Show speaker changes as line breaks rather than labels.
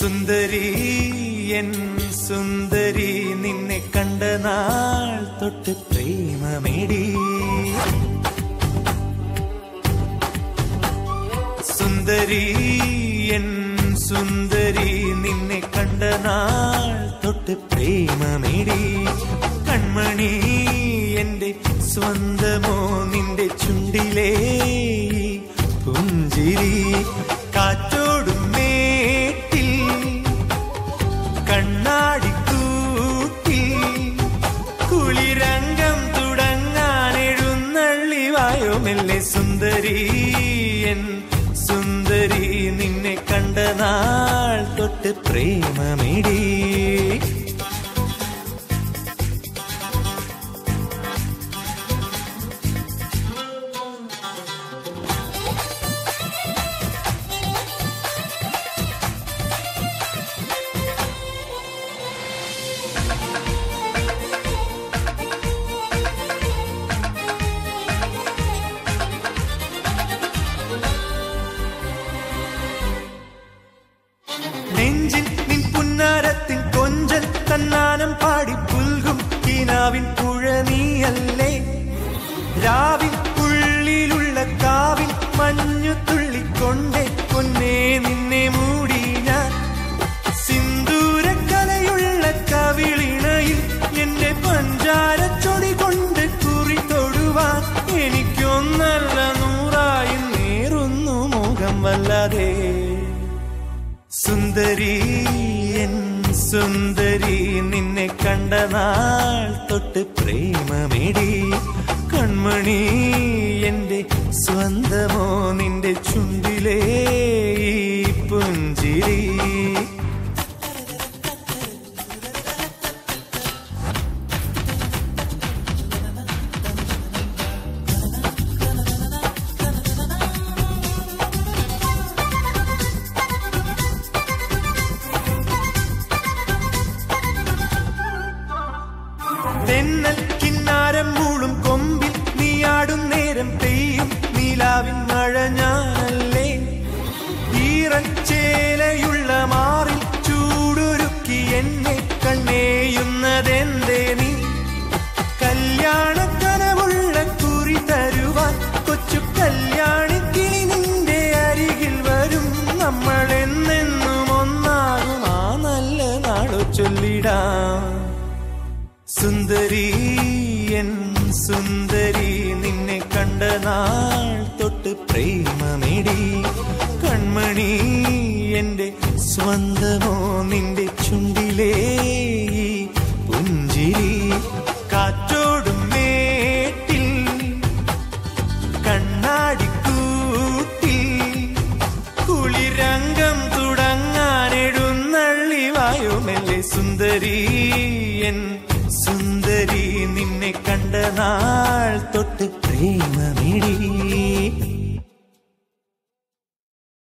സുന്ദരി N സുന്ദരി നിന്നെ കണ്ട നാൾ തൊട്ട് പ്രേമമേടി സുന്ദരി എൻ സുന്ദരി നിന്നെ കണ്ട നാൾ തൊട്ട് പ്രേമമേടി കൺമണി എന്റെ സ്വന്തമോ നിന്റെ ചുണ്ടിലേ ഈ പുഞ്ചിരി കാറ്റോടും മേട്ടിൽ കണ്ണാടിക്കൂട്ടിൽ കുളിരംഗം തുടങ്ങാൻ എഴുന്നള്ളി വായോ മെല്ലെ സുന്ദരി എൻ സുന്ദരി നിന്നെ കണ്ട നാൾ തൊട്ട് പ്രേമമിടി നെഞ്ചിൽ നിൻ പുന്നാരത്തിൻ കൊഞ്ചൽ തന്നാനം പാടി പുൽകും കിനാവിൻ പുഴ നീയല്ലേ രാവിൽ ഉള്ളിലുള്ള കാവിൽ മഞ്ഞു തുള്ളിക്കൊണ്ടേ പൊന്നേ നിന്നെ മൂടി ഞാൻ സിന്ദൂരക്കലയുള്ള കവിളിണയിൽ എന്റെ പഞ്ചാരച്ചൊടി കൊണ്ട് കുറി തൊടുവാൻ എനിക്കൊന്നല്ല നൂറായി നേറുന്നു മുഖം വല്ലാതെ സുന്ദരി എൻ സുന്ദരി നിന്നെ കണ്ട നാൾ തൊട്ട് പ്രേമമേടി കൺമണി എന്റെ സ്വന്തമോ നിന്റെ ചുണ്ടിലേ ഈ പുഞ്ചിരി തെന്നൽ കിന്നാരം മൂളും കൊമ്പിൽ നീയാടും നേരം പെയ്യും നീലാവിൻ മഴ ഞാനല്ലേ ഈറച്ചേലയുള്ള മാറിൽ ചൂടൊരുക്കി എന്നെ കണ്ണേയുന്നതെന്തേ നീ കല്യാണക്കനവുള്ള കുറി തരുവാൻ കൊച്ചു കല്യാണിക്കിളി നിന്റെ അരികിൽ വരും നമ്മൾ എന്നെന്നും ഒന്നാകും ആ നല്ല നാളോ ചൊല്ലിടാം സുന്ദരി എൻ സുന്ദരി നിന്നെ കണ്ട നാൾ തൊട്ട് പ്രേമമേടി കൺമണി എന്റെ സ്വന്തമോ നിന്റെ ചുണ്ടിലേ ഈ പുഞ്ചിരി കാറ്റോടും മേട്ടിൽ കണ്ണാടിക്കൂട്ടിൽ കുളിരംഗം തുടങ്ങാൻ എഴുന്നള്ളി വായോ മെല്ലെ സുന്ദരി എൻ സുന്ദരി നിന്നെ കണ്ട നാൾ തൊട്ട് പ്രേമ